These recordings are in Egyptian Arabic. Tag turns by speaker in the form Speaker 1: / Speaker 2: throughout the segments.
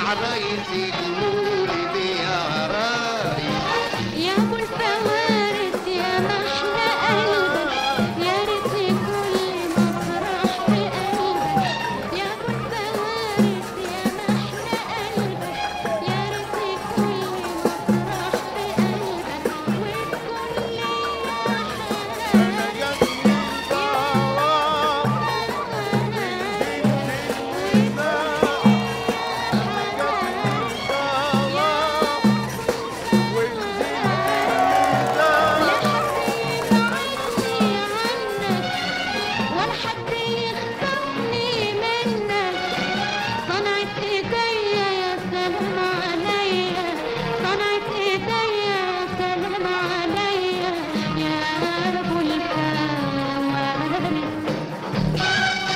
Speaker 1: عرايسي قولي لي يا عرايس
Speaker 2: يا ابو الفوارس يا محلى قلبك يا ريتني كل ما افرح بقلبك يا ابو الفوارس يا محلى قلبك يا ريتني كل ما افرح بقلبك وتكون لي ولا حد يخطفني منك صنعت ايديا يا سلام عليا صنعت ايديا يا سلام عليا يا ابو الفوارس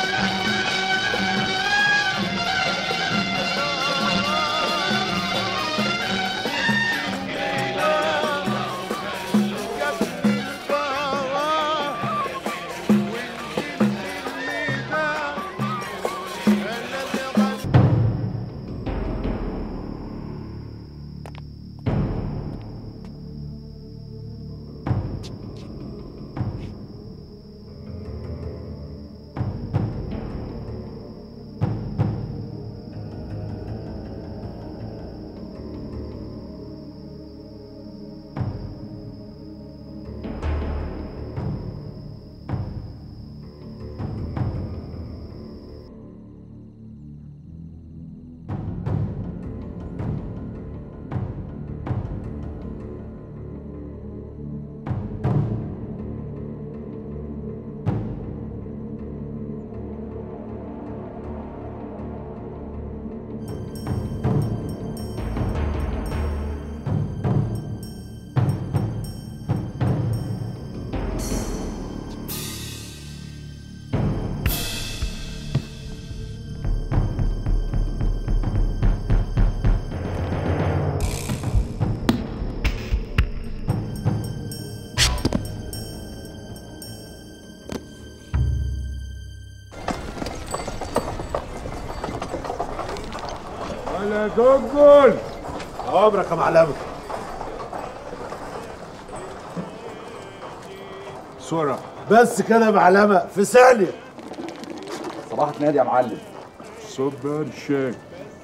Speaker 3: ولا دجل عمرك يا معلمة صورة بس كده يا معلمة في ثانية
Speaker 4: صباحك نادي يا معلم
Speaker 3: صبر شاي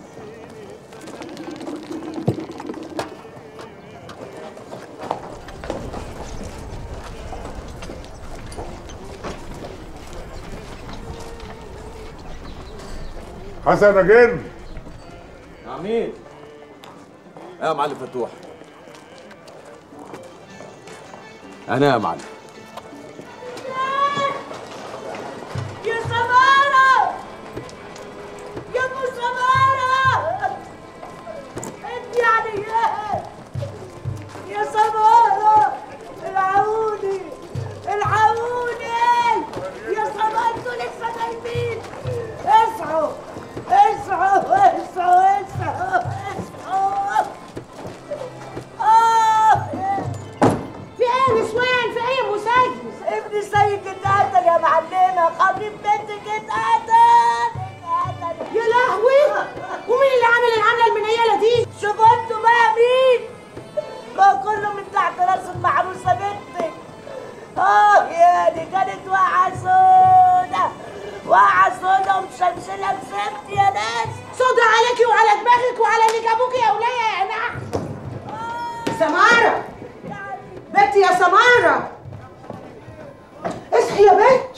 Speaker 3: حسن يا جن
Speaker 4: عميد يا معلم فتوح انا يا معلم
Speaker 5: يا سمارة يا ابو سمارة انت يعني ايه يا سمارة العوني العوني يا سمارة انتوا لسه نايمين اصحوا اصحوا اصحوا اصحوا اصحوا آه. في ايه يا نسوان في ايه يا مسيس ابن سيد اتقتل يا معلمة خطيب بنتك اتقتل اتقتل يا لهوي ومين اللي عمل العملة المنيلة دي؟ شوفوا انتوا بقى مين؟ ما كله من تحت راس المعروسة بنتك اه يا دي كانت واقعة سودة واقعة سودة ومشلشلة بسبت يا ناس سودة عليكي وعلى دماغك وعلى اللي جابوكي يا ولية يا نحس
Speaker 6: سمارة بنتي يا سمارة اصحي يا بنت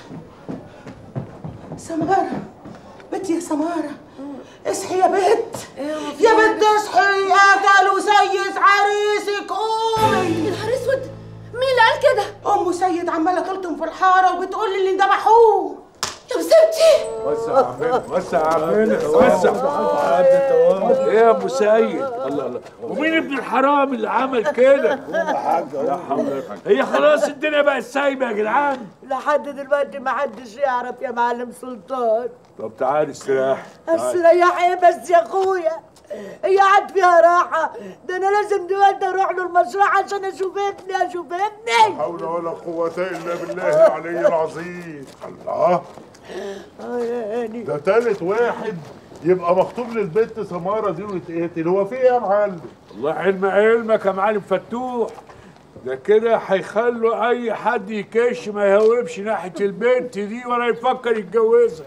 Speaker 6: سمارة بنتي يا سمارة اصحي يا بنت يا بنت اصحي قتلوا سيد عريسك قومي
Speaker 5: يا نهار اسود مين اللي قال كده؟
Speaker 6: ام سيد عمالة تلطم في الحارة وبتقول لي اللي ذبحوه
Speaker 5: يا مسبتي
Speaker 3: وسع عمنا وسع عمنا وسع ايه يا ابو سيد الله الله ومين ابن الحرام اللي عمل كده لا حول ولا قوة. هي خلاص الدنيا بقت سايبه يا جدعان
Speaker 5: لحد دلوقتي ما حدش يعرف يا معلم سلطان
Speaker 3: طب تعالي استراح
Speaker 5: استريح ايه بس يا اخويا هي قعد فيها راحة ده انا لازم دلوقتي اروح له المشروع عشان اشوف ابني اشوف ابني
Speaker 3: حول ولا قوة إلا بالله العلي العظيم الله
Speaker 5: اه يا هاني
Speaker 3: ده تالت واحد
Speaker 7: يبقى مخطوب للبنت سماره دي ويتقتل هو في ايه يا معلم
Speaker 3: والله علم علمك يا معلم فتوح ده كده هيخلوا اي حد يكش ما يهوبش ناحيه البنت دي ولا يفكر يتجوزها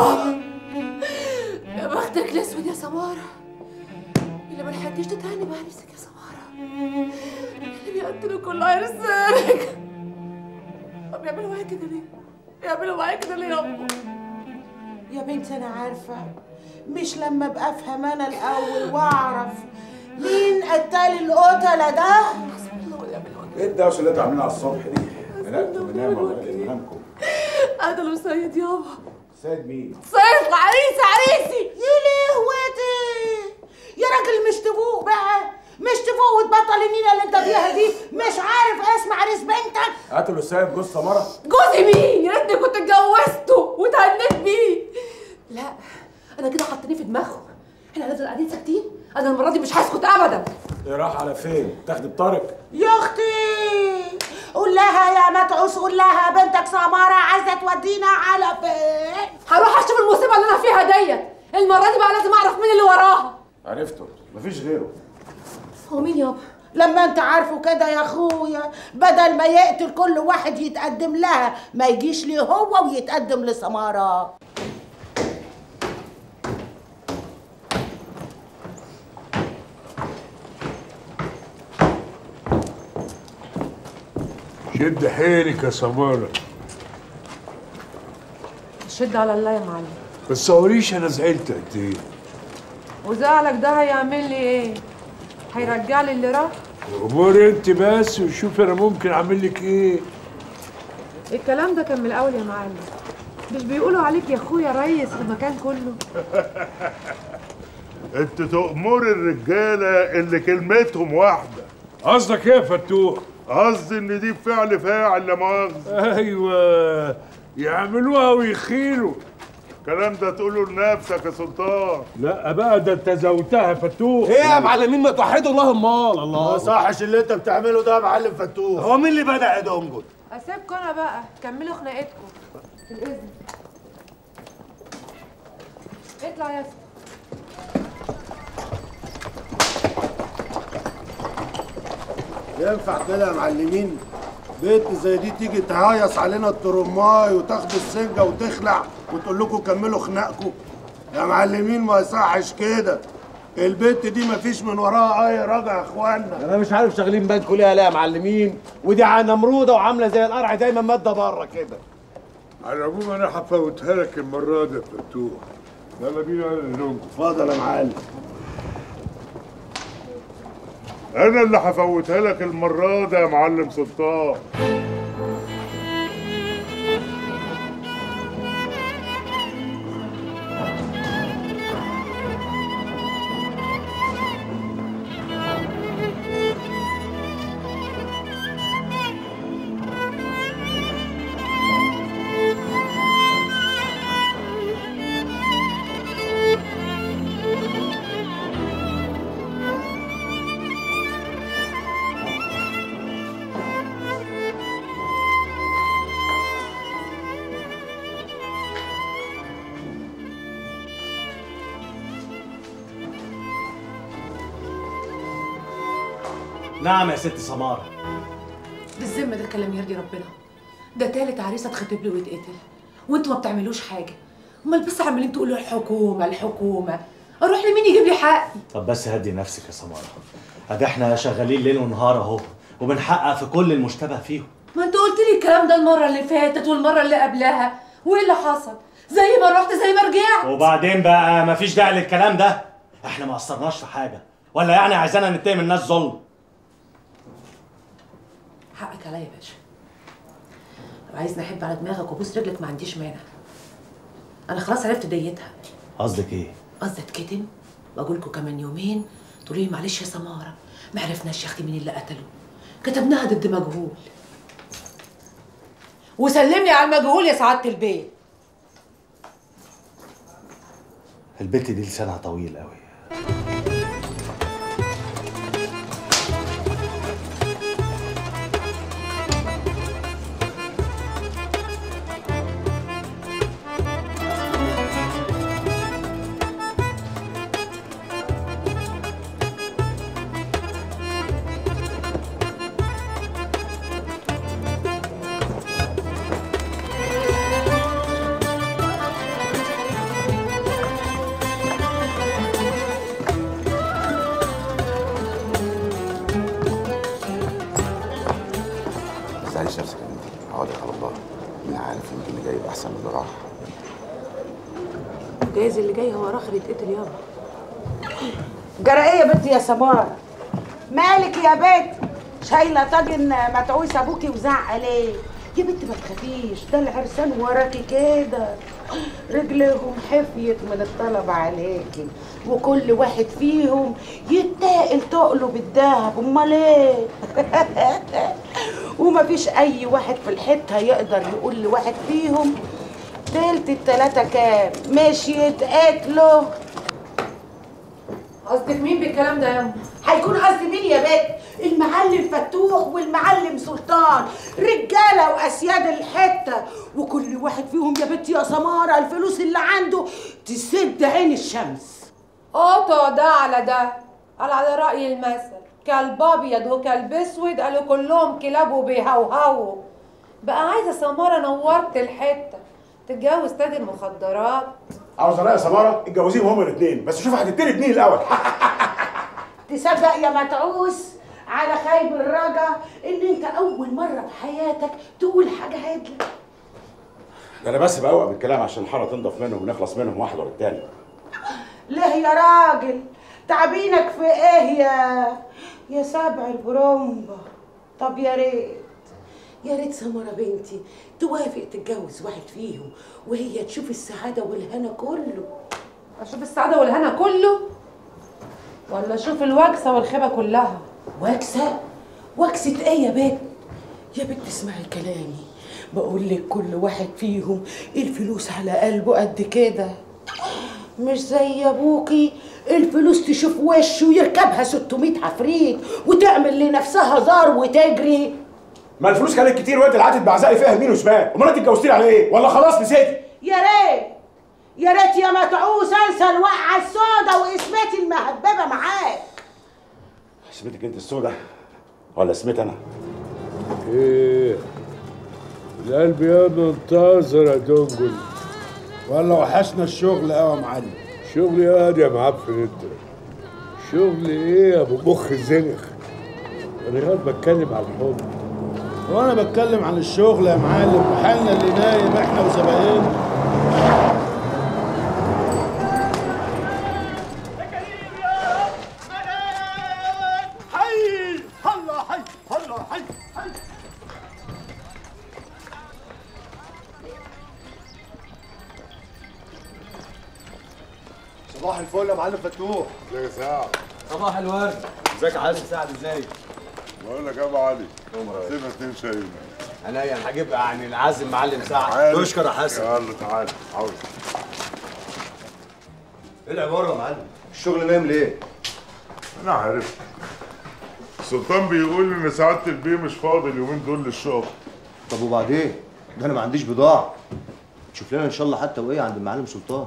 Speaker 8: يا بختك الاسود يا سمارة اللي ما لحقتيش تتهني مع نفسك يا سمارة اللي بيقتلوا كل عرسانك طب يعملوا معايا كده ليه؟ يعملوا معايا كده ليه يا أمه؟
Speaker 6: يا بنتي انا عارفه مش لما ابقى افهم انا الاول واعرف مين قتال القتله ده
Speaker 4: ايه الدوشه اللي انتوا عاملينها على الصبح دي؟ قلقتوا منام ولا ايه منامكم؟
Speaker 8: قتلوا سيد يابا
Speaker 4: سيد مين؟
Speaker 8: سيد عريسي عريسي
Speaker 6: يا لهوتي يا راجل مش تفوق بقى مش تفوق وتبطل النيله اللي انت فيها دي مش عارف اسم عريس بنتك
Speaker 4: قتلوا سيد جوز سمره؟
Speaker 8: جوزي مين؟ يا ريتني كنت اتجوزته وتهنيت بيه لا انا كده حطيني في دماغهم احنا هنفضل قاعدين ساكتين انا المره دي مش هسكت ابدا
Speaker 4: ايه راح على فين؟ تاخدي بطارق؟
Speaker 6: يا اختي قول لها يا متعوس قول لها بنتك سماره عايزه تودينا على فين
Speaker 8: هروح اشوف المصيبه اللي انا فيها ديت المره دي بقى لازم اعرف مين اللي وراها
Speaker 4: عرفته مفيش غيره
Speaker 8: هو مين يابا
Speaker 6: لما انت عارفه كده يا اخويا بدل ما يقتل كل واحد يتقدم لها ما يجيش ليه هو ويتقدم لسماره
Speaker 3: شد حيلك يا سماره
Speaker 9: شد على الله يا معلم
Speaker 3: بس تصوريش انا زعلت قد ايه
Speaker 9: وزعلك ده هيعمل لي ايه هيرجع لي اللي راح
Speaker 3: امور انت بس وشوف انا ممكن اعمل لك ايه
Speaker 9: الكلام ده كان من الاول يا معلم مش بيقولوا عليك يا اخويا ريس في المكان كله
Speaker 7: انت تأمر الرجاله اللي كلمتهم واحده
Speaker 3: قصدك ايه يا فتوح
Speaker 7: قصدي ان دي فعل فاعل لا مؤاخذه
Speaker 3: ايوه يعملوها ويخيلوا
Speaker 7: الكلام ده تقوله لنفسك يا سلطان
Speaker 3: لا بقى ده انت زودتها يا فتوح
Speaker 4: ايه يا معلمين ما توحدوا الله امال الله
Speaker 10: ما صحش اللي انت بتعمله ده يا معلم فتوح هو مين اللي بدأ يا دونجل؟
Speaker 9: اسيبكم انا بقى كملوا خناقتكم بالاذن اطلع يا اسطى
Speaker 10: ينفع كده يا معلمين؟ بنت زي دي تيجي تهيص علينا الترماي وتاخد السنجة وتخلع وتقول لكم كملوا خناقكم يا معلمين ما يصحش كده البنت دي مفيش من وراها اي رجع يا اخوانا
Speaker 11: انا مش عارف شغالين بنك ليه لا يا معلمين ودي ع- نمروده وعامله زي القرع دايما ماده بره كده
Speaker 3: على العموم انا هفوتها لك المره دي يا فتوح يلا بينا ننوم
Speaker 10: اتفضل يا معلم
Speaker 7: انا اللي هفوتها لك المره دي يا معلم سلطان
Speaker 11: نعم يا ست سماره
Speaker 8: بالذمه ده كلام يرضي ربنا ده تالت عريس اتخطب له ويتقتل وانتوا ما بتعملوش حاجه امال بس عمالين تقولوا الحكومه الحكومه اروح لمين يجيب لي حقي
Speaker 11: طب بس هدي نفسك يا سماره ادي احنا شغالين ليل ونهار اهو وبنحقق في كل المشتبه فيهم
Speaker 8: ما انت قلت لي الكلام ده المره اللي فاتت والمره اللي قبلها وايه اللي حصل زي ما رحت زي ما رجعت
Speaker 11: وبعدين بقى مفيش داعي للكلام ده احنا ما قصرناش في حاجه ولا يعني عايزانا نتهم الناس ظلم
Speaker 8: حقك عليا يا باشا لو عايز نحب على دماغك وبوس رجلك ما عنديش مانع انا خلاص عرفت ديتها
Speaker 11: قصدك ايه
Speaker 8: قصدي اتكتم واقول لكم كمان يومين تقولوا لي معلش يا سماره ما عرفناش يا اختي مين اللي قتله كتبناها ضد مجهول وسلمني على المجهول يا سعاده البيت
Speaker 11: البت دي لسانها طويل قوي
Speaker 12: اللي راح
Speaker 9: جايز اللي جاي هو راخر يتقتل يابا
Speaker 5: جرى ايه يا بنتي يا سمارة مالك يا بنت شايلة طاجن متعوس ابوكي وزعق ليه يا بنت ما تخافيش ده العرسان وراكي كده رجلهم حفيت من الطلب عليكي وكل واحد فيهم يتاقل تقله بالدهب امال ايه ومفيش اي واحد في الحته يقدر يقول لواحد فيهم تلت التلاتة كام مش يتقاتلوا
Speaker 9: قصدك مين بالكلام ده يا أم؟
Speaker 5: هيكون قصدي مين يا بنت المعلم فتوح والمعلم سلطان رجاله واسياد الحته وكل واحد فيهم يا بنت يا سماره الفلوس اللي عنده تسد عين الشمس
Speaker 9: قطع ده على ده قال على رأي المثل كلب أبيض وكلب أسود قالوا كلهم كلاب وبيهوهوا بقى عايزة سمارة نورت الحتة تتجوز تاجر مخدرات
Speaker 4: عاوز الاقي سماره اتجوزيهم هما الاثنين بس شوف هتبتدي اتنين الاول
Speaker 5: تصدق يا متعوس على خيب الرجا ان انت اول مره في حياتك تقول حاجه عدله
Speaker 4: ده انا بس بقوق بالكلام عشان الحاره تنضف منهم ونخلص منهم واحد ورا التاني
Speaker 5: ليه يا راجل تعبينك في ايه يا يا سبع البرومبا طب يا ريت يا ريت سمرة بنتي توافق تتجوز واحد فيهم وهي تشوف السعادة والهنا كله
Speaker 9: أشوف السعادة والهنا كله ولا أشوف الوكسة والخيبة كلها
Speaker 5: وكسة وكسة ايه يا بنت يا بنت اسمعي كلامي بقول لك كل واحد فيهم الفلوس على قلبه قد كده مش زي ابوكي الفلوس تشوف وشه ويركبها 600 عفريت وتعمل لنفسها زار وتجري
Speaker 4: ما الفلوس كانت كتير وانت اللي قعدت بعزقي فيها يمين وشمال امال انت اتجوزتي على ايه ولا خلاص نسيتي
Speaker 5: يا ريت يا ريت يا متعوس انسى الوقعه السودا واسمتي المهببه معاك
Speaker 4: سميتك انت السودة ولا سميت انا
Speaker 3: ايه القلب يا منتظر يا دنجل
Speaker 10: ولا وحشنا الشغل قوي يا معلم
Speaker 3: شغل يا يا معفن انت شغل ايه يا ابو مخ زنخ انا غير بتكلم على الحب
Speaker 10: وانا بتكلم عن الشغل يا معلم وحالنا اللي نايم احنا وزبايننا
Speaker 13: حي هلا حي هلا حي حي
Speaker 14: صباح الفل يا معلم فتوح
Speaker 7: ازيك يا سعد
Speaker 14: صباح الورد ازيك يا حسن سعد ازاي
Speaker 7: بقول لك يا ابو علي سيبنا اتنين شاي
Speaker 14: عينيا هجيب يعني العازم معلم سعد تشكر يا حسن
Speaker 7: يلا تعالى عاوز
Speaker 14: ايه العباره يا معلم الشغل نايم ليه
Speaker 7: انا عارف السلطان بيقول ان سعاده البيه مش فاضي اليومين دول للشغل
Speaker 14: طب وبعدين ده انا ما عنديش بضاعه شوف لنا ان شاء الله حتى وايه عند المعلم سلطان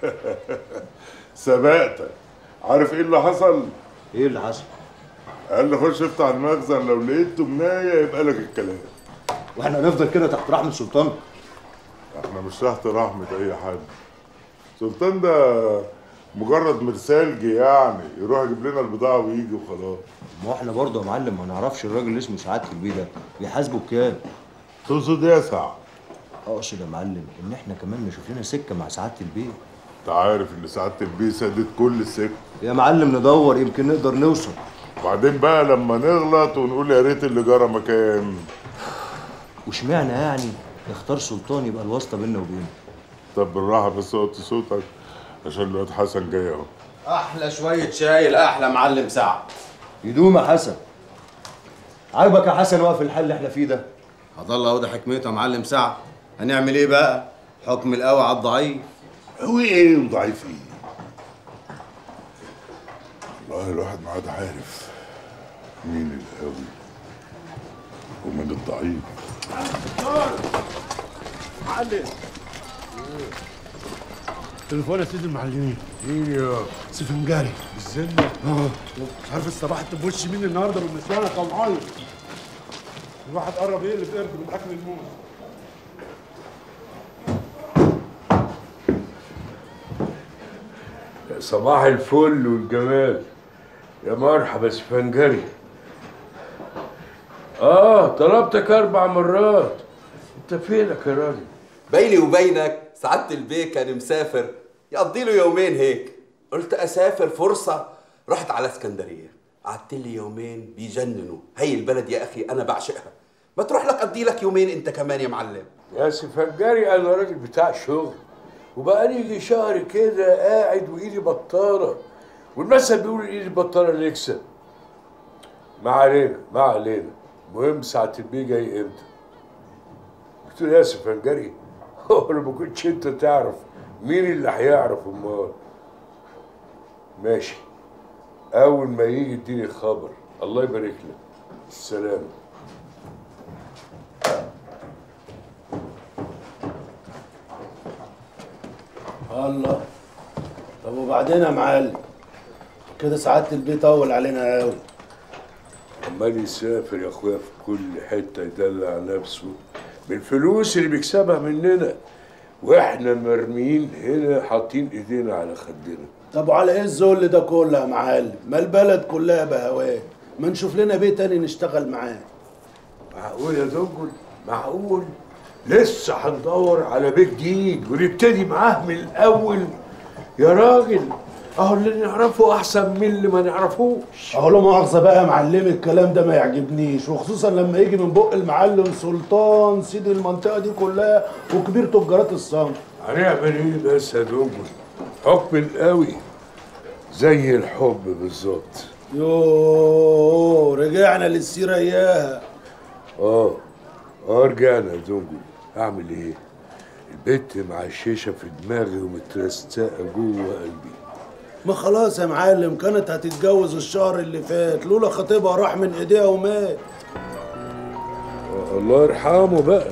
Speaker 7: سبقتك عارف ايه اللي حصل؟
Speaker 14: ايه اللي حصل؟
Speaker 7: قال لي خش افتح المخزن لو لقيت تمنايه يبقى لك الكلام
Speaker 14: واحنا هنفضل كده تحت رحمه سلطان
Speaker 7: احنا مش تحت رحمه اي حد سلطان ده مجرد مرسالجي يعني يروح يجيب لنا البضاعه ويجي وخلاص
Speaker 14: ما احنا برضه يا معلم ما نعرفش الراجل اللي اسمه سعاده البيه ده بيحاسبه بكام
Speaker 7: تقصد ايه يا سعد؟
Speaker 14: اقصد يا معلم ان احنا كمان نشوف لنا سكه مع سعاده البيه
Speaker 7: انت عارف ان سعاده البيه سدت كل السكه
Speaker 14: يا معلم ندور يمكن نقدر نوصل
Speaker 7: وبعدين بقى لما نغلط ونقول يا ريت اللي جرى مكان
Speaker 14: واشمعنى يعني اختار سلطان يبقى الواسطه بيننا وبينه
Speaker 7: طب بالراحه بس وطي صوتك عشان الواد حسن جاي اهو
Speaker 15: احلى شويه شاي لاحلى معلم سعد
Speaker 14: يدوم يا حسن عاجبك يا حسن واقف الحل اللي احنا فيه ده
Speaker 15: هضل اهو ده حكمته يا معلم سعد هنعمل ايه بقى حكم القوي على الضعيف
Speaker 7: قوي ايه وضعيف ايه والله الواحد ما عاد عارف مين القوي ومين الضعيف
Speaker 10: معلم تليفون يا سيدي المعلمين
Speaker 3: مين يا
Speaker 10: سفنجاري
Speaker 3: الزنة
Speaker 10: اه مش عارف الصباح انت بوش مين النهارده من نسوانك يا معلم الواحد قرب يقلب قرد من اكل الموز
Speaker 3: يا صباح الفل والجمال يا مرحبا سفنجري اه طلبتك اربع مرات انت فينك يا راجل
Speaker 12: بيني وبينك سعادة البيه كان مسافر يقضي له يومين هيك قلت اسافر فرصة رحت على اسكندرية قعدت لي يومين بيجننوا هي البلد يا اخي انا بعشقها ما تروح لك قضي لك يومين انت كمان يا معلم
Speaker 3: يا سفنجاري انا راجل بتاع شغل وبقى لي يجي شهر كده قاعد وايدي بطاله والمثل بيقول ايدي بطاله نكسب ما علينا ما علينا المهم ساعة البيه جاي امتى؟ قلت له يا سفنجاري هو انا ما كنتش انت تعرف مين اللي هيعرف امال ماشي اول ما يجي اديني خبر الله يبارك لك السلام
Speaker 10: الله طب وبعدين يا معلم كده سعادة البيت طول علينا قوي
Speaker 3: عمال يسافر يا اخويا في كل حته يدلع نفسه بالفلوس اللي بيكسبها مننا واحنا مرميين هنا حاطين ايدينا على خدنا
Speaker 10: طب وعلى ايه الذل ده كله يا معلم ما البلد كلها بهواه ما نشوف لنا بيت تاني نشتغل معاه
Speaker 3: معقول يا دنجل معقول لسه هندور على بيت جديد ونبتدي معاه من الاول يا راجل اهو اللي نعرفه احسن من اللي ما نعرفوش
Speaker 10: اهو له مؤاخذه بقى يا معلم الكلام ده ما يعجبنيش وخصوصا لما يجي من بق المعلم سلطان سيد المنطقه دي كلها وكبير تجارات الصنف
Speaker 3: هنعمل ايه بس يا دنجل حكم القوي زي الحب بالظبط
Speaker 10: يوه رجعنا للسيره اياها
Speaker 3: اه اه رجعنا يا دنجل اعمل ايه البت معششه في دماغي ومترستقه جوه قلبي
Speaker 10: ما خلاص يا معلم كانت هتتجوز الشهر اللي فات لولا خطيبها راح من ايديها ومات
Speaker 3: آه، الله يرحمه بقى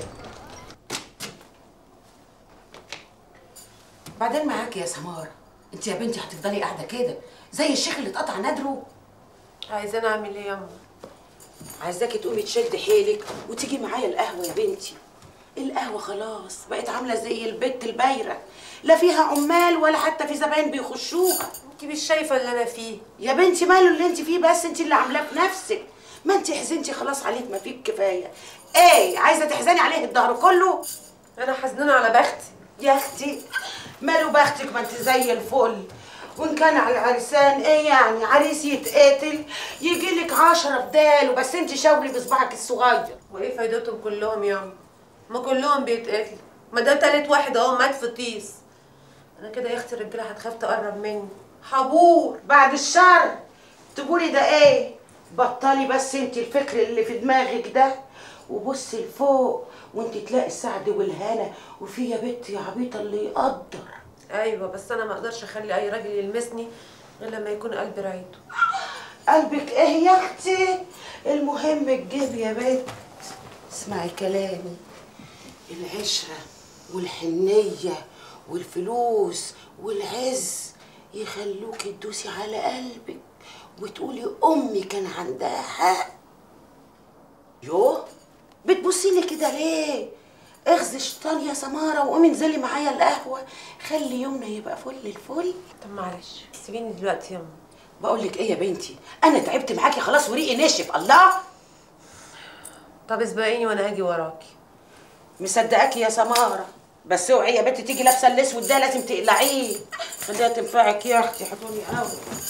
Speaker 5: بعدين معاكي يا سمارة انت يا بنتي هتفضلي قاعدة كده زي الشيخ اللي اتقطع نادره
Speaker 9: عايزاني اعمل ايه يا أما؟
Speaker 5: عايزاكي تقومي تشدي حيلك وتيجي معايا القهوة يا بنتي القهوة خلاص بقت عاملة زي البت البايرة لا فيها عمال ولا حتى في زباين بيخشوها
Speaker 9: انت مش شايفه اللي انا فيه
Speaker 5: يا بنتي ماله اللي انت فيه بس انت اللي عاملاه في نفسك ما انت حزنتي خلاص عليك ما فيك كفايه ايه عايزه تحزني عليه الظهر كله
Speaker 9: انا حزنانه على بختي
Speaker 5: يا اختي ماله بختك ما انت زي الفل وان كان على العرسان ايه يعني عريس يتقاتل يجي لك عشرة بداله بس انت شاوري بصبعك الصغير
Speaker 9: وايه فايدتهم كلهم يا أما؟ ما كلهم بيتقتلوا ما ده تالت واحد اهو مات في طيس انا كده يا اختي الرجاله هتخاف تقرب مني
Speaker 5: حبور بعد الشر تقولي ده ايه بطلي بس انت الفكر اللي في دماغك ده وبصي لفوق وانت تلاقي السعد والهنا وفي يا بنت يا عبيطه اللي يقدر
Speaker 9: ايوه بس انا ما اقدرش اخلي اي راجل يلمسني غير لما يكون قلبي رايته
Speaker 5: قلبك ايه يا اختي المهم الجيب يا بنت اسمعي كلامي العشرة والحنية والفلوس والعز يخلوكي تدوسي على قلبك وتقولي امي كان عندها حق يوه بتبصي لي كده ليه اخزي الشيطان يا سماره وقومي انزلي معايا القهوه خلي يومنا يبقى فل الفل
Speaker 9: طب معلش سيبيني دلوقتي يا أما.
Speaker 5: بقول لك ايه يا بنتي انا تعبت معاكي خلاص وريقي نشف الله
Speaker 9: طب اسبقيني وانا هاجي وراكي
Speaker 5: مصدقاكي يا سماره بس اوعي يا بنتي تيجي لابسه الاسود ده لازم تقلعيه خليها تنفعك يا اختي حطوني قوي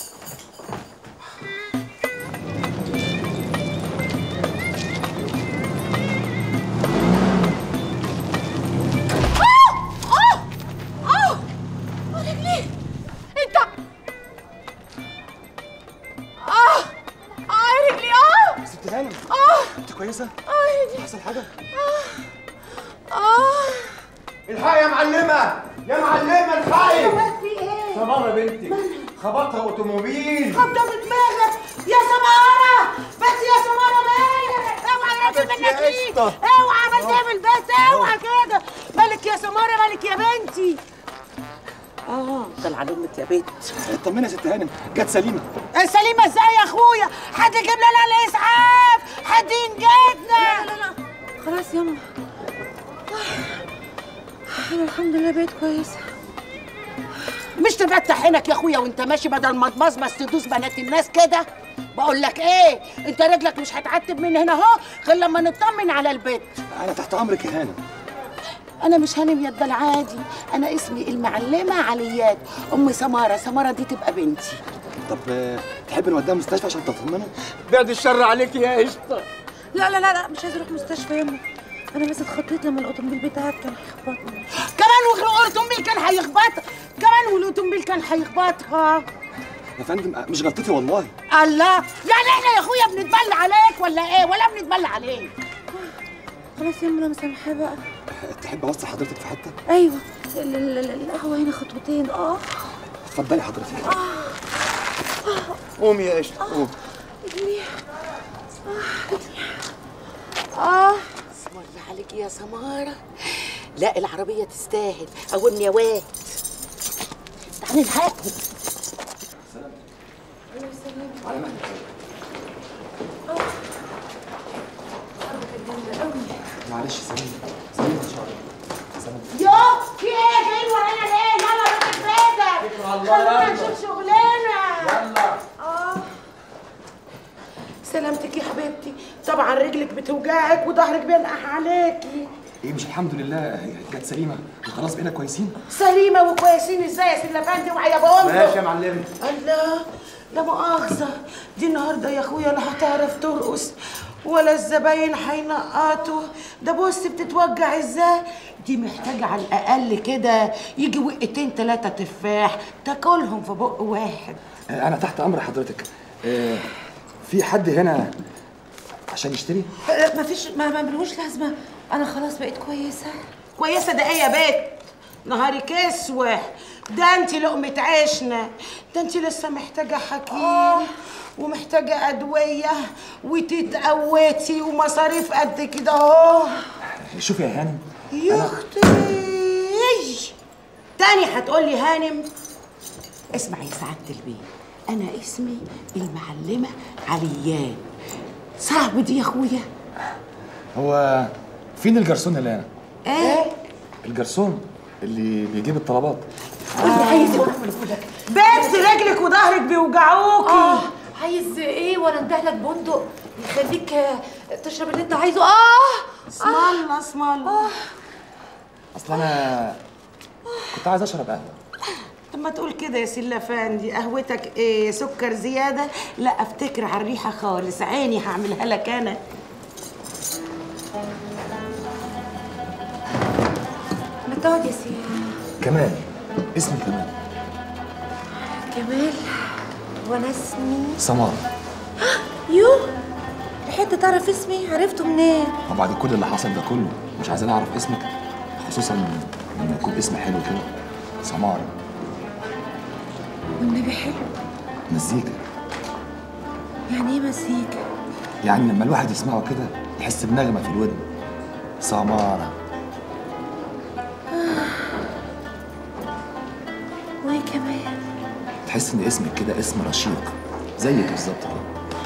Speaker 8: اه اه رجلي انت اه اه رجلي اه
Speaker 16: ست هانم
Speaker 8: اه
Speaker 16: انت كويسه؟
Speaker 8: اه رجلي
Speaker 16: حصل حاجه؟
Speaker 8: اه
Speaker 16: الحقي يا معلمه يا معلمه الحقي
Speaker 5: في ايه؟
Speaker 16: سمارة بنتي خبطها اوتوموبيل
Speaker 5: خبطه في دماغك يا سماره بس يا سماره مالك اوعى يا
Speaker 16: حبيبتي
Speaker 5: منك
Speaker 16: يا
Speaker 5: ايه
Speaker 16: قشطة.
Speaker 5: اوعى عملت ايه في البيت اوعى كده مالك يا سماره مالك يا بنتي اه طلع لامك يا بنت
Speaker 16: طمني يا ست هانم جت سليمه
Speaker 5: سليمه ازاي يا اخويا حد يجيب لنا الاسعاف حد ينجدنا
Speaker 9: لا لا لا خلاص يما انا الحمد لله بقيت كويسه
Speaker 5: مش تفتح عينك يا اخويا وانت ماشي بدل ما تبصبص تدوس بنات الناس كده بقول لك ايه انت رجلك مش هتعتب من هنا اهو غير لما نطمن على البيت
Speaker 16: انا تحت امرك يا هانم
Speaker 5: انا مش هانم يا العادي انا اسمي المعلمه عليات ام سماره سماره دي تبقى بنتي
Speaker 17: طب آه، تحب نوديها مستشفى عشان تطمنها
Speaker 13: بعد الشر عليك يا قشطه
Speaker 9: لا لا لا لا مش عايزه اروح مستشفى يمه انا بس اتخضيت لما الاوتوموبيل بتاعك كان هيخبطني
Speaker 5: كمان والاوتومبيل كان هيخبطها كمان والاوتومبيل كان هيخبطها
Speaker 17: يا فندم آه، مش غلطتي والله
Speaker 5: الله يعني احنا يا اخويا بنتبلى عليك ولا ايه ولا بنتبلى عليك
Speaker 9: خلاص يا انا مسامحاه بقى
Speaker 17: آه، تحب اوصل حضرتك في حته
Speaker 9: ايوه ال- ال- ال- القهوه هنا خطوتين اه
Speaker 17: اتفضلي حضرتك قومي يا قشطه قومي
Speaker 9: رجلي اه
Speaker 5: اسم الله عليك يا سماره لا العربيه تستاهل قومني يا واد تعالي الحقني
Speaker 17: معلش سلام سلام ان شاء الله سلام
Speaker 5: يو في ايه جايين ورانا ليه يلا روح بيتك خلونا نشوف شغلنا
Speaker 13: يلا
Speaker 5: اه سلامتك يا حبيبتي طبعا رجلك بتوجعك وظهرك بينقح عليكي
Speaker 17: ايه مش الحمد لله هي جت سليمه وخلاص بقينا كويسين
Speaker 5: سليمه وكويسين ازاي يا سيدنا فندم وعيا بقول
Speaker 17: ماشي يا معلم
Speaker 5: الله لا مؤاخذة دي النهاردة يا اخويا لا هتعرف ترقص ولا الزباين هينقطوا ده بص بتتوجع ازاي دي محتاجة على الأقل كده يجي وقتين تلاتة تفاح تاكلهم في بق واحد
Speaker 17: آه، انا تحت امر حضرتك آه، في حد هنا عشان يشتري
Speaker 9: آه، مفيش ما ما ملهوش لازمه انا خلاص بقيت كويسه
Speaker 5: كويسة ده ايه يا بيت نهارك اسوح ده انت لقمة عيشنا ده انت لسه محتاجة حكيم ومحتاجة أدوية وتتقوتي ومصاريف قد كده اهو
Speaker 17: شوفي يا هانم
Speaker 5: يا اختي تاني هتقولي هانم اسمعي يا سعادة البيه أنا اسمي المعلمة عليان صعب دي يا أخويا
Speaker 17: هو فين الجرسون اللي هنا
Speaker 5: إيه؟
Speaker 17: الجرسون اللي بيجيب الطلبات
Speaker 9: عايز
Speaker 5: بنت رجلك وظهرك بيوجعوكي
Speaker 9: اه عايز ايه وانا انده لك بندق يخليك آه، تشرب اللي انت عايزه اه
Speaker 5: اسم الله اسم الله
Speaker 17: اصل انا كنت عايز اشرب قهوه
Speaker 5: طب ما تقول كده يا سيلا فندي قهوتك ايه سكر زيادة لا افتكر على الريحة خالص عيني هعملها لك انا
Speaker 9: ما تقعد يا سيدي
Speaker 17: كمال اسمي كمال
Speaker 9: كمال وانا اسمي
Speaker 17: سمار
Speaker 9: يو لحقت تعرف اسمي عرفته منين
Speaker 17: وبعد كل اللي حصل ده كله مش عايزين اعرف اسمك خصوصا لما يكون اسم حلو كده سمار
Speaker 9: والنبي حلو
Speaker 17: مزيكا
Speaker 9: يعني ايه مزيكا
Speaker 17: يعني لما الواحد يسمعه كده يحس بنغمه في الودن سمارة
Speaker 9: وايه كمان
Speaker 17: تحس ان اسمك كده اسم رشيق زيك بالظبط كده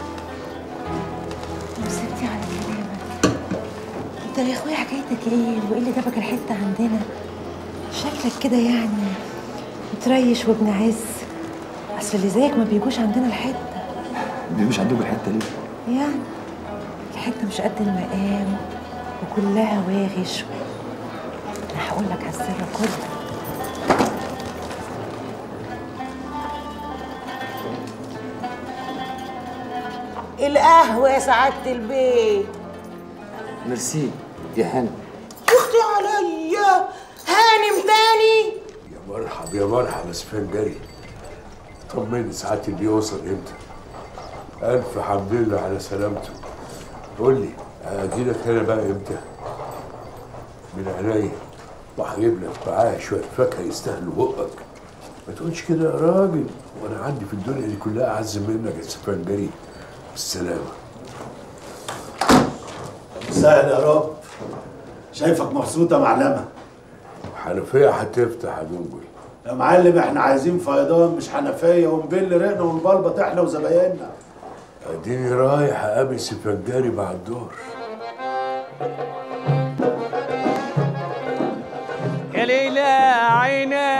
Speaker 9: وستي على كلامك انت يا اخويا حكايتك ايه وايه اللي جابك الحته عندنا شكلك كده يعني متريش وابن عز اصل اللي زيك ما بيجوش عندنا الحته
Speaker 17: مش عندكم الحته ليه؟
Speaker 9: يعني الحته مش قد المقام وكلها واغش انا هقول لك على السر كله
Speaker 5: القهوة يا سعادة البيت
Speaker 17: ميرسي يا هانم
Speaker 5: يا اختي عليا هانم تاني
Speaker 3: يا مرحب يا مرحب اسفان جري طمني ساعات اللي يوصل امتى الف حمد لله على سلامته قول لي اجي لك هنا بقى امتى من عينيا وهجيب لك معايا شويه فاكهه يستاهلوا بقك ما تقولش كده يا راجل وانا عندي في الدنيا دي كلها اعز منك يا سفان جري بالسلامه
Speaker 10: سهل يا رب شايفك مبسوطة معلمة
Speaker 3: حنفيه هتفتح يا دنجل
Speaker 10: يا معلم احنا عايزين فيضان مش حنفية ونبل رقنا ونبلبط احنا وزبايننا
Speaker 3: اديني رايح اقابل سفنجاري بعد الظهر
Speaker 13: يا ليلى عينا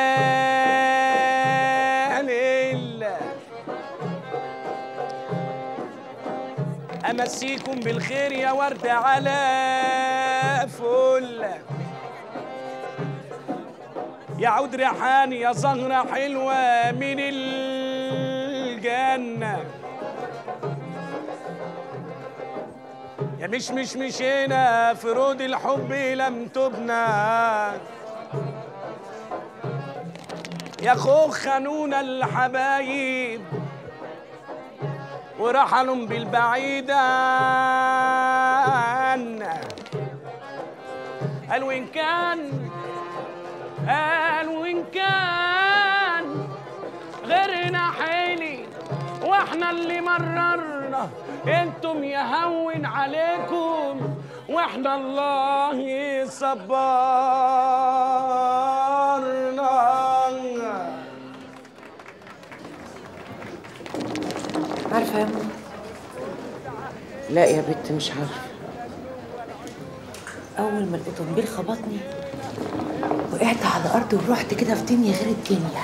Speaker 13: ليلى أمسيكم بالخير يا وردة على فل يا عود ريحاني يا زهرة حلوة من الجنة يا مش مش مشينا في رود الحب لم تبنى يا خوخ خانونا الحبايب ورحلهم بالبعيد عنا قال وإن كان قال وإن كان غيرنا حيلي واحنا اللي مررنا انتم يهون عليكم واحنا الله يصبرنا
Speaker 6: عارفة يا ماما لا يا بت مش عارفة أول ما الأوتومبيل خبطني وقعت على الأرض ورحت كده في دنيا غير الدنيا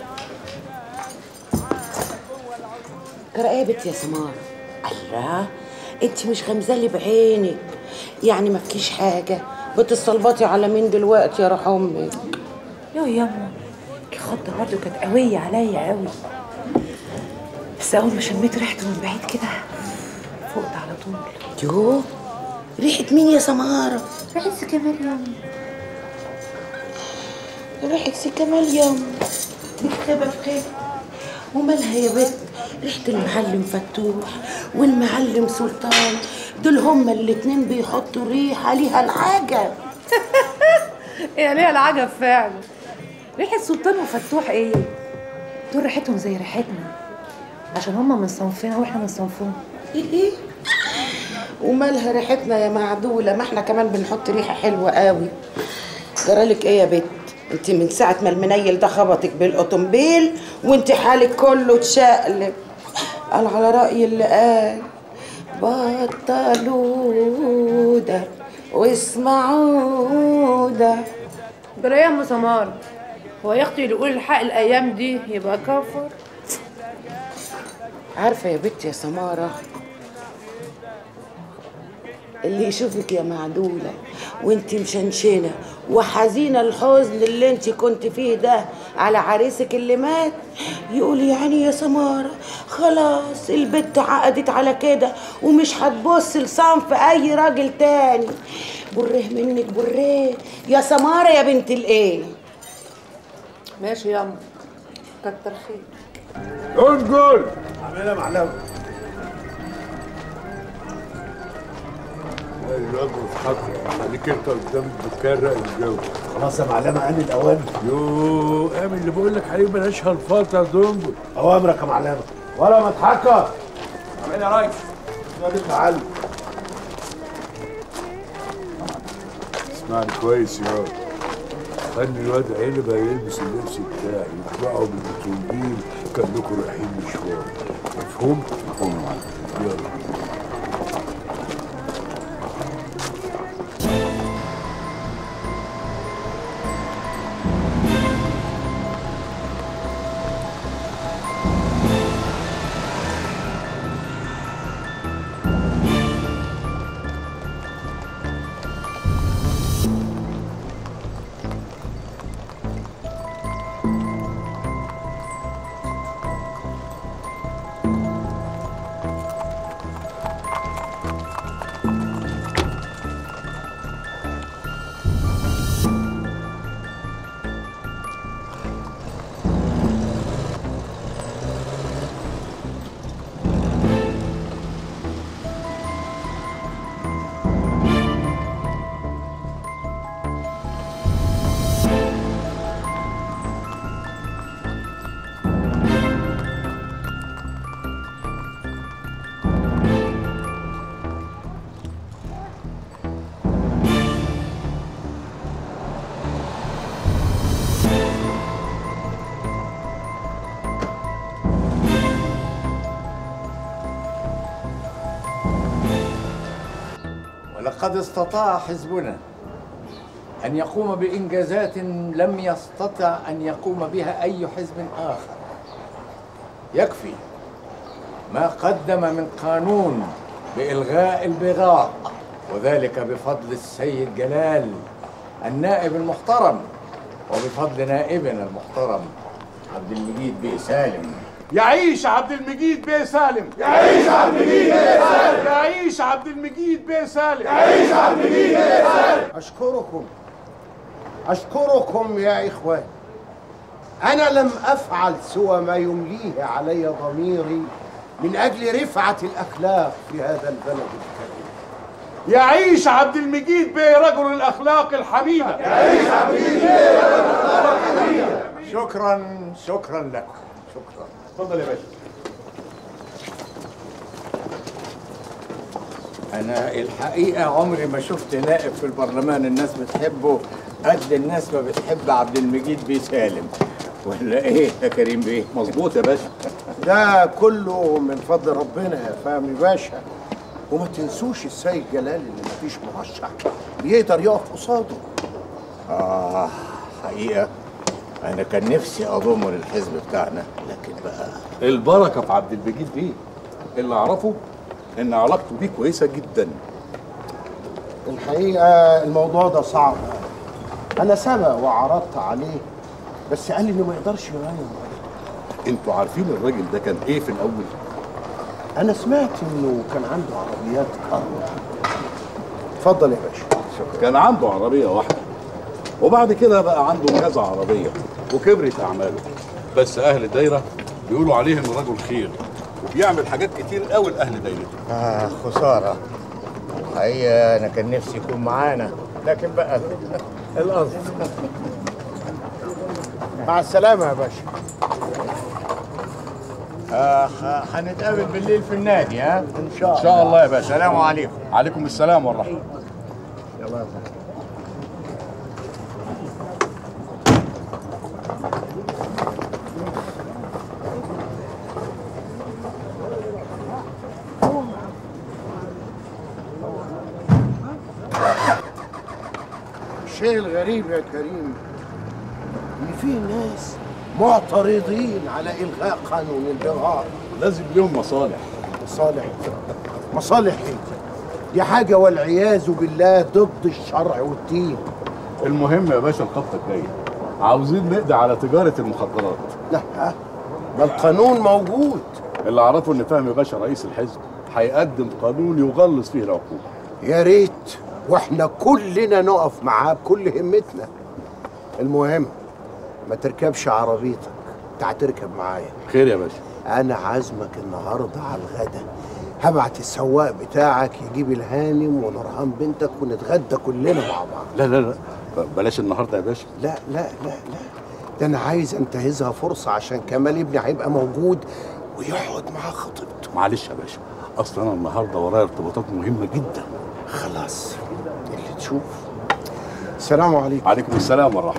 Speaker 6: جرى ايه يا بت يا سمارة؟ الله انت مش غمزالي بعينك يعني ما فيكيش حاجة بتستلبطي على مين دلوقتي يا روح امك
Speaker 9: يا ياما الخضة برضه كانت قوية عليا قوي بس أول ما شميت ريحته من بعيد كده فقت على طول
Speaker 6: يوه ريحة مين يا سمارة؟
Speaker 9: ريحة سي كمال ياما
Speaker 6: ريحة سي كمال ياما مكتبة في خير ومالها يا بت ريحة المعلم فتوح والمعلم سلطان دول هما الاتنين بيحطوا ريحة ليها العجب
Speaker 9: هي ليها العجب فعلا ريحة سلطان وفتوح ايه؟ دول ريحتهم زي ريحتنا عشان هما من صنفنا واحنا من صنفهم
Speaker 6: ايه ايه ومالها ريحتنا يا معدولة ما احنا كمان بنحط ريحة حلوة قوي جرالك ايه يا بت انت من ساعة ما المنيل ده خبطك بالاوتومبيل وانت حالك كله اتشقلب قال على رأي اللي قال بطلوا ده واسمعوا ده
Speaker 9: برا يا ام سمار هو يا اختي اللي يقول الحق الايام دي يبقى كفر
Speaker 6: عارفة يا بنت يا سمارة اللي يشوفك يا معدولة وانت مشنشنة وحزينة الحزن اللي انت كنت فيه ده على عريسك اللي مات يقول يعني يا سمارة خلاص البت عقدت على كده ومش هتبص لصنف اي راجل تاني بره منك بره يا سمارة يا بنت الايه
Speaker 9: ماشي يا ام كتر خير
Speaker 3: انقل
Speaker 10: عاملها معلم
Speaker 3: الراجل اتحط خليك انت قدام بكرة الجو
Speaker 10: خلاص يا معلمة أني الأوان
Speaker 3: يو اعمل اللي بقول لك عليه بلاش هالفاطة يا دنبل
Speaker 10: أوامرك يا معلمة ولا مضحكة
Speaker 13: عامل يا ريس
Speaker 10: يا بنت معلم
Speaker 3: اسمعني كويس يا خلي الواد عنب يلبس اللبس بتاعي وتطلعوا من التنبيل كانكم رايحين مشوار مفهوم؟ مفهوم يا معلم يلا
Speaker 18: ولقد استطاع حزبنا أن يقوم بإنجازات لم يستطع أن يقوم بها أي حزب آخر يكفي ما قدم من قانون بإلغاء البغاء وذلك بفضل السيد جلال النائب المحترم وبفضل نائبنا المحترم عبد المجيد بيه سالم
Speaker 19: يعيش عبد المجيد بيه سالم
Speaker 10: يعيش عبد المجيد بيه سالم.
Speaker 19: يعيش عبد المجيد بيه سالم
Speaker 10: يعيش عبد المجيد بيه سالم. أشكركم أشكركم يا إخوان أنا لم أفعل سوى ما يمليه علي ضميري من أجل رفعة الأخلاق في هذا البلد الكريم
Speaker 19: يعيش عبد المجيد بيه رجل الاخلاق الحميده
Speaker 10: يعيش عبد المجيد بيه رجل الأخلاق الحميده
Speaker 18: شكرا شكرا لكم شكرا
Speaker 19: اتفضل يا باشا
Speaker 18: انا الحقيقه عمري ما شفت نائب في البرلمان الناس بتحبه قد الناس ما بتحب عبد المجيد بيه سالم ولا ايه يا كريم بيه
Speaker 19: مظبوط يا باشا
Speaker 10: ده كله من فضل ربنا يا فهمي باشا وما تنسوش السيد جلال اللي مفيش مرشح يقدر يقف قصاده
Speaker 18: اه حقيقه انا كان نفسي اضمه للحزب بتاعنا لكن بقى
Speaker 19: البركه في عبد المجيد بيه اللي اعرفه ان علاقته بيه كويسه جدا
Speaker 10: الحقيقه الموضوع ده صعب انا سبق وعرضت عليه بس قال لي انه ما يقدرش يغير
Speaker 19: انتوا عارفين الراجل ده كان ايه في الاول
Speaker 10: انا سمعت انه كان عنده عربيات كهرباء اتفضل يا باشا
Speaker 19: كان عنده عربيه واحده وبعد كده بقى عنده كذا عربيه وكبرت اعماله بس اهل الدايره بيقولوا عليه انه رجل خير وبيعمل حاجات كتير قوي لاهل دايرته
Speaker 18: آه خسارة الحقيقة أنا كان نفسي يكون معانا لكن بقى القصد
Speaker 10: مع السلامه يا باشا
Speaker 18: آه ح- هنتقابل بالليل في النادي ها
Speaker 10: ان شاء
Speaker 19: ان شاء الله يا باشا
Speaker 18: السلام عليكم
Speaker 19: عليكم السلام والرحمه
Speaker 10: يلا يا باشا الشيء الغريب يا كريم ان في ناس معترضين على الغاء قانون البغاء
Speaker 19: لازم ليهم مصالح
Speaker 10: مصالح مصالح ايه دي حاجه والعياذ بالله ضد الشرع والدين
Speaker 19: المهم يا باشا الخطه الجايه عاوزين نقضي على تجاره المخدرات
Speaker 10: لا ما القانون موجود
Speaker 19: اللي اعرفه ان فهمي باشا رئيس الحزب هيقدم قانون يغلظ فيه العقوبه
Speaker 10: يا ريت واحنا كلنا نقف معاه بكل همتنا المهم ما تركبش عربيتك تعال تركب معايا
Speaker 19: خير يا باشا
Speaker 10: انا عازمك النهارده على الغدا هبعت السواق بتاعك يجيب الهانم ونورهان بنتك ونتغدى كلنا مع بعض
Speaker 19: لا لا لا بلاش النهارده يا باشا
Speaker 10: لا لا لا لا ده انا عايز انتهزها فرصه عشان كمال ابني هيبقى موجود ويقعد مع خطيبته
Speaker 19: معلش يا باشا اصل انا النهارده ورايا ارتباطات مهمه جدا
Speaker 10: خلاص اللي تشوف السلام عليكم
Speaker 19: عليكم السلام والرحمه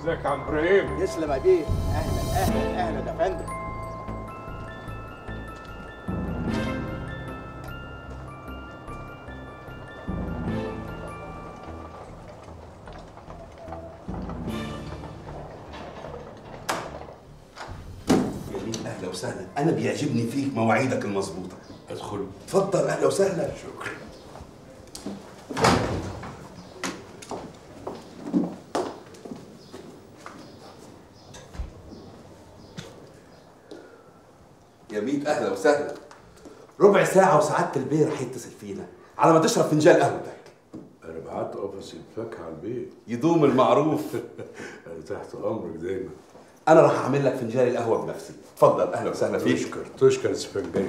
Speaker 3: ازيك يا عم ابراهيم
Speaker 16: يسلم يا بيه اهلا اهلا اهلا يا فندم
Speaker 12: جميل اهلا وسهلا انا بيعجبني فيك مواعيدك المظبوطه ادخل اتفضل اهلا وسهلا شكرا يا ميت اهلا وسهلا ربع ساعة وسعادة البيه رح يتصل فينا على ما تشرب فنجان قهوتك
Speaker 3: انا بعت قفص الفاكهه على البيت
Speaker 12: يدوم المعروف
Speaker 3: انا تحت امرك دايما
Speaker 12: انا راح اعمل لك فنجان القهوة بنفسي اتفضل اهلا وسهلا فيك
Speaker 3: تشكر تشكر اسفنجيه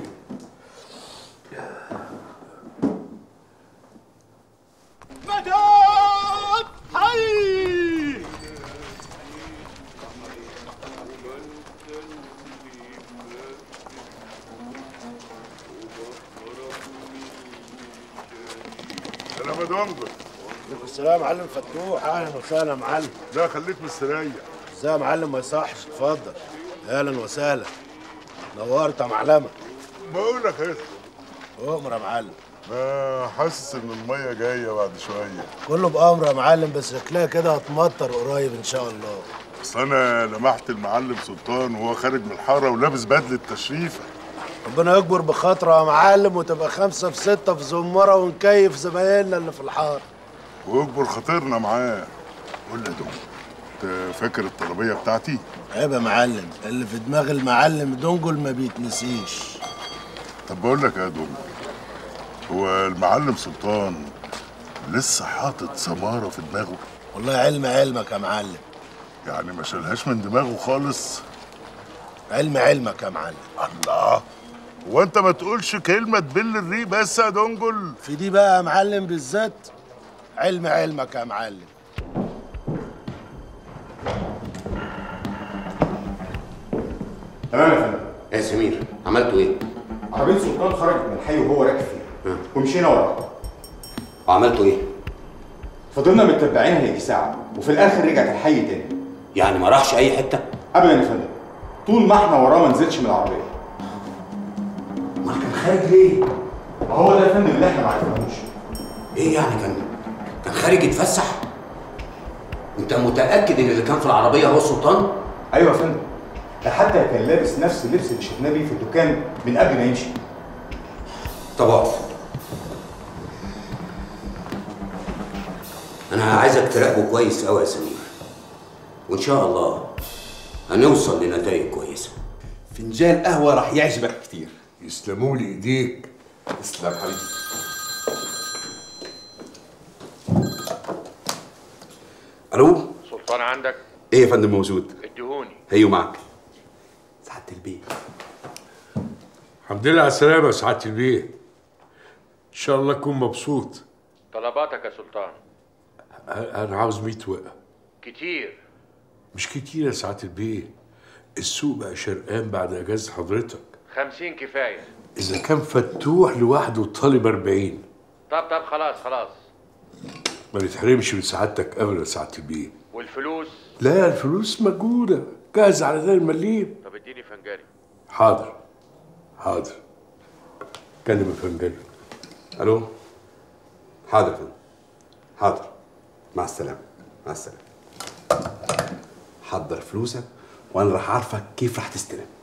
Speaker 16: مدد حي
Speaker 7: سلام يا دنجل
Speaker 10: عليكم السلام يا معلم فتوح اهلا وسهلا يا معلم
Speaker 7: لا خليك مستريح
Speaker 10: ازاي يا معلم ما يصحش اتفضل اهلا وسهلا نورت يا معلمه
Speaker 7: بقول لك ايه
Speaker 10: اؤمر يا معلم
Speaker 7: ما حاسس ان الميه جايه بعد شويه
Speaker 10: كله بامر يا معلم بس شكلها كده هتمطر قريب ان شاء الله
Speaker 7: اصل انا لمحت المعلم سلطان وهو خارج من الحاره ولابس بدله تشريفه
Speaker 10: ربنا يكبر بخاطره يا معلم وتبقى خمسة في ستة في زمرة ونكيف زمايلنا اللي في الحار
Speaker 7: ويكبر خاطرنا معاه قول لي يا دنجل انت فاكر الطلبيه بتاعتي
Speaker 10: عيب يا معلم اللي في دماغ المعلم دنجل ما بيتنسيش
Speaker 7: طب بقول لك يا دنجل هو المعلم سلطان لسه حاطط سماره في دماغه
Speaker 10: والله علم علمك يا معلم
Speaker 7: يعني ما شالهاش من دماغه خالص
Speaker 10: علم علمك يا معلم
Speaker 7: الله هو انت ما تقولش كلمه تبل الريق بس يا دنجل
Speaker 10: في دي بقى يا معلم بالذات علم علمك يا معلم
Speaker 20: تمام يا فندم
Speaker 21: يا سمير عملتوا ايه؟
Speaker 20: عربية سلطان خرجت من الحي وهو راكب فيها ومشينا وراه
Speaker 21: وعملتوا ايه؟
Speaker 20: فضلنا متبعينها يجي ساعة وفي الآخر رجعت الحي تاني
Speaker 21: يعني ما راحش اي حته؟
Speaker 20: أبدا يا فندم طول ما احنا وراه ما نزلش من العربية
Speaker 21: ما كان خارج ليه؟
Speaker 20: هو ده يا فندم اللي احنا ما عرفناهوش
Speaker 21: ايه يعني كان كان خارج يتفسح؟ انت متاكد ان اللي كان في العربيه هو السلطان؟
Speaker 20: أيوه يا فندم ده حتى كان لابس نفس اللبس اللي شفناه بيه في الدكان من قبل ما يمشي
Speaker 21: طب اقف انا عايزك تراقبه كويس قوي يا سمير وان شاء الله هنوصل لنتائج كويسه
Speaker 12: فنجان قهوة راح يعجبك كتير
Speaker 3: يسلموا لي ايديك
Speaker 12: تسلم حبيبي الو
Speaker 22: سلطان عندك
Speaker 12: ايه يا فندم موجود
Speaker 22: اديهوني
Speaker 12: هيو معك سعادة البيه
Speaker 3: الحمد لله على السلامه يا سعاده البيه ان شاء الله اكون مبسوط
Speaker 22: طلباتك يا سلطان
Speaker 3: انا عاوز 100 وقه
Speaker 22: كتير
Speaker 3: مش كتير يا سعاده البيه السوق بقى شرقان بعد اجازه حضرتك
Speaker 22: خمسين كفاية
Speaker 3: اذا كان فتوح لوحده طالب 40
Speaker 22: طب طب خلاص خلاص
Speaker 3: ما نتحرمش من سعادتك ابدا يا سعاده البيه
Speaker 22: والفلوس
Speaker 3: لا الفلوس موجوده جاهز على ذا المليم
Speaker 22: طب اديني فنجاني
Speaker 3: حاضر حاضر كلم الفنجان
Speaker 12: الو حاضر يا فندم حاضر مع السلامة مع السلامة حضر فلوسك وانا راح اعرفك كيف راح تستلم